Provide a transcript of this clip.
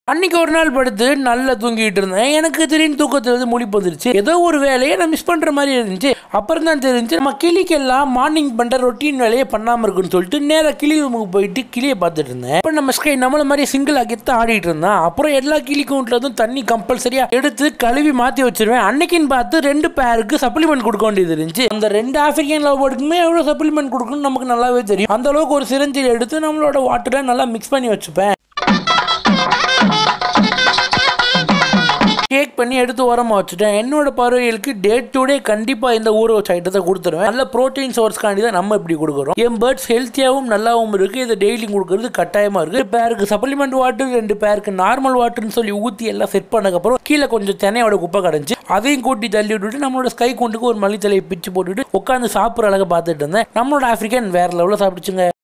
அன்னைக்கு ஒரு நாள் படுத்து நல்லா தூங்கிட்டு இருந்தேன் எனக்கு திடீர்னு தூக்கத்துல இருந்து முழிப்பு வந்துருச்சு ஏதோ ஒரு வேலையை நான் மிஸ் பண்ற மாதிரி இருந்துச்சு அப்புறம் தான் தெரிஞ்சு நம்ம கிளிக்கெல்லாம் மார்னிங் பண்ற ரொட்டீன் வேலையை பண்ணாம இருக்குன்னு சொல்லிட்டு நேரா கிளி ரூமுக்கு போயிட்டு கிளியை பார்த்துட்டு இருந்தேன் இப்போ நம்ம ஸ்கை நம்மள மாதிரி சிங்கிள் ஆக்கிட்டு ஆடிட்டு இருந்தான் அப்புறம் எல்லா கிளிக்கும் விட்டுறதும் தண்ணி கம்பல்சரியா எடுத்து கழுவி மாத்தி வச்சிருவேன் அன்னைக்குன்னு பார்த்து ரெண்டு பேருக்கு சப்ளிமெண்ட் கொடுக்க வேண்டியது இருந்துச்சு அந்த ரெண்டு ஆப்பிரிக்கன் லவ் பேர்டுக்குமே எவ்வளவு சப்ளிமெண்ட் கொடுக்கணும்னு நமக்கு நல்லாவே தெரியும் அந்த அளவுக்கு ஒரு சிரஞ்சில் எடுத்து நம்மளோட வாட்டரை நல்லா மிக்ஸ் பண்ணி வச்சுப்பேன் கேக் பண்ணி எடுத்து ஓரமா வச்சுட்டேன் என்னோட பறவைகளுக்கு டே டு டே கண்டிப்பா இந்த ஊற வச்ச ஐட்டத்தை கொடுத்துருவேன் நல்ல ப்ரோட்டீன் சோர்ஸ்க்காண்டி தான் நம்ம இப்படி கொடுக்குறோம் என் பேர்ட்ஸ் ஹெல்த்தியாகவும் நல்லாவும் இருக்கு இதை டெய்லி கொடுக்கறது கட்டாயமா இருக்கு பேருக்கு சப்ளிமெண்ட் வாட்டர் ரெண்டு பேருக்கு நார்மல் வாட்டர்னு சொல்லி ஊத்தி எல்லாம் செட் பண்ணக்கப்புறம் கீழே கொஞ்சம் தென்னையோட குப்பை கிடந்துச்சு அதையும் கூட்டி தள்ளி விட்டுட்டு நம்மளோட ஸ்கை கொண்டுக்கு ஒரு மல்லித்தலையை பிச்சு போட்டுட்டு உட்காந்து சாப்பிட்ற அழகை பார்த்துட்டு இருந்தேன் நம்மளோட ஆப்பிரிக்கன் வேற லெவலில் சாப்பிடுச்சுங்க